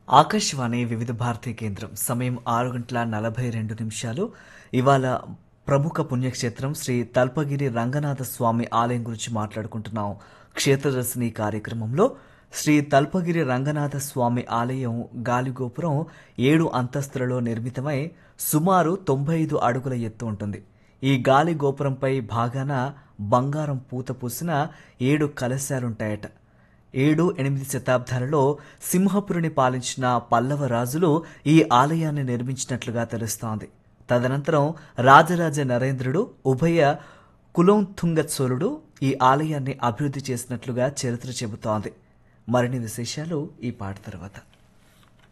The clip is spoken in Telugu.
ఆకాశవాణి వివిధ భారతీ కేంద్రం సమయం ఆరు గంటల నలభై రెండు నిమిషాలు ఇవాళ ప్రముఖ పుణ్యక్షేత్రం శ్రీ తల్పగిరి రంగనాథ స్వామి ఆలయం గురించి మాట్లాడుకుంటున్నాం క్షేత్రదర్శిని కార్యక్రమంలో శ్రీ తల్పగిరి రంగనాథ స్వామి ఆలయం గాలిగోపురం ఏడు అంతస్తులలో నిర్మితమై సుమారు తొంభై ఐదు అడుగుల ఎత్తు ఉంటుంది ఈ గాలి గోపురంపై భాగాన బంగారం పూత పూసిన ఏడు కలశాలుంటాయట ఏడు ఎనిమిది శతాబ్దాలలో సింహపురిని పాలించిన పల్లవ రాజులు ఈ ఆలయాన్ని నిర్మించినట్లుగా తెలుస్తోంది తదనంతరం రాజరాజ నరేంద్రుడు ఉభయ కులోంతుంగ చోళుడు ఈ ఆలయాన్ని అభివృద్ధి చేసినట్లుగా చరిత్ర చెబుతోంది మరిన్ని విశేషాలు ఈ పాట తర్వాత